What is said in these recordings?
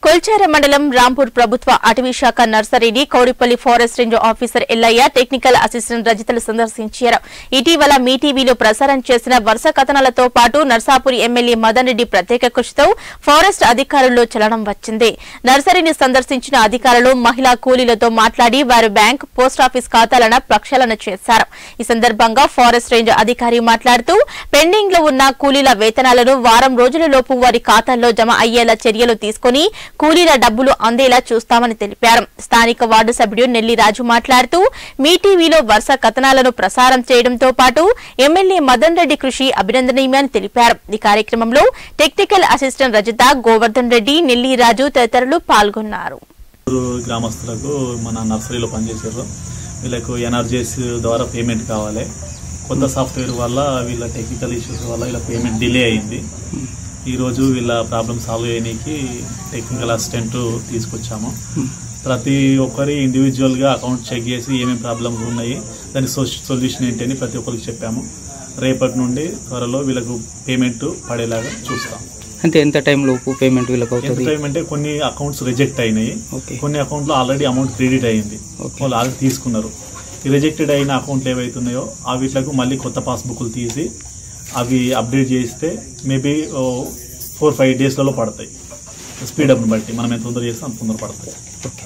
కొల్చార మండలం రాంపూర్ ప్రభుత్వ అటవీ శాఖ నర్సరీని Kowdipally forest range officer Ellaiah technical assistant రజితలు సందర్శించారు ఇటీవల మీ టీవీలో ప్రసారం చేసిన వరుస కథనాలతో పాటు నర్సాపూర్ ఎమ్మెల్యే మదన్ రెడ్డి ప్రత్యేక కృషితో ఫారెస్ట్ అధికారుల్లో చలనం వచ్చింది నర్సరీని సందర్శించిన అధికారులు మహిళా కూలీలతో మాట్లాడి వారి బ్యాంక్ పోస్టాఫీస్ ఖాతాలను ప్రక్షాళన చేశారు ఈ సందర్భంగా ఫారెస్ట్ రేంజ్ అధికారి మాట్లాడుతూ పెండింగ్ లో ఉన్న కూలీల వేతనాలను వారం రోజులలోపు వారి ఖాతాల్లో జమ అయ్యేలా చర్యలు తీసుకుని కూలీల డబ్బులు అందేలా చూస్తామని తెలిపారు స్థానిక వార్డు సభ్యుడు నెల్లి రాజు మాట్లాడుతూ మీ టీవీలో వరుస కథనాలను ప్రసారం చేయడంతో పాటు ఎమ్మెల్యే మదన్ రెడ్డి కృషి అభినందనీయమని తెలిపారు ఈ కార్యక్రమంలో టెక్నికల్ అసిస్టెంట్ రజిత గోవర్ధన్ రెడ్డి నెల్లి రాజు తదితరులు పాల్గొన్నారు ఊరు గ్రామస్తులకు మన నర్సరీలో పనిచేసారు వీళ్ళకు ఎనర్జీస్ ద్వారా పేమెంట్ కావాలి కొత్త సాఫ్ట్వేర్ వల్ల వీళ్ళ టెక్నికల్ ఇష్యూస్ వల్ల వీళ్ళ పేమెంట్ డిలే అయింది ఈరోజు వీళ్ళ ప్రాబ్లమ్ సాల్వ్ చేయడానికి టెక్నికల్ అసిస్టెంట్ తీసుకొచ్చాము ప్రతి ఒక్కరి ఇండివిజువల్గా అకౌంట్ చెక్ చేసి ఏమేమి ప్రాబ్లమ్స్ ఉన్నాయి దాని సొల్యూషన్ ఏంటి అని ప్రతి ఒక్కరికి చెప్పాము రేపటి నుండి త్వరలో వీళ్ళకు పేమెంట్ పడేలాగా చూస్తాం అంటే ఎంత టైం లోపు పేమెంట్ వీళ్ళకి ఎంత అవుతుంది టైం అంటే కొన్ని అకౌంట్స్ రిజెక్ట్ అయినాయి ఓకే కొన్ని అకౌంట్లో ఆల్రెడీ అమౌంట్ క్రెడిట్ అయ్యింది ఓకే. వాళ్ళు ఆల్రెడీ తీసుకున్నారు ఈ రిజెక్టెడ్ అయిన అకౌంట్లు ఏవైతున్నాయో ఆ వీటిలకు మళ్ళీ కొత్త పాస్బుక్లు తీసి అవి అప్డేట్ చేస్తే మేబీ ఫోర్ ఫైవ్ డేస్లలో పడతాయి స్పీడ్ అప్ని బట్టి మనం ఎంత తొందర చేస్తే అంత తొందర పడతాయి ఓకే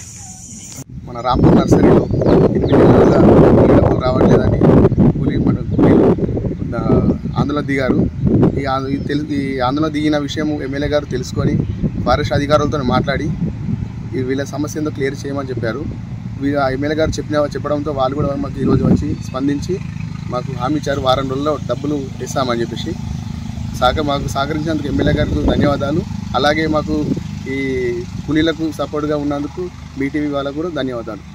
మన రాంపూర్ నర్సరీలో ఎనిమిది నెలలుగా కూలీ డబ్బులు రావట్లేదని కూలీ మన కూలీలు ఆ, ఆందోళన దిగారు ఈ ఆంద- ఈ తెలు ఈ ఆందోళన దిగిన విషయం ఎమ్మెల్యే గారు తెలుసుకొని ఫారెస్ట్ అధికారులతో మాట్లాడి ఈ వీళ్ళ సమస్య ఏందో క్లియర్ చేయమని చెప్పారు వీళ్ళ ఆ ఎమ్మెల్యే గారు చెప్పిన చెప్పడంతో వాళ్ళు కూడా మాకు ఈరోజు వచ్చి స్పందించి మాకు హామీ ఇచ్చారు వారం రోజుల్లో డబ్బులు ఇస్తామని చెప్పేసి సహక మాకు సహకరించినందుకు ఎమ్మెల్యే గారికి ధన్యవాదాలు అలాగే మాకు ఈ కూలీలకు సపోర్ట్గా ఉన్నందుకు బీటీవీ వాళ్ళకు కూడా ధన్యవాదాలు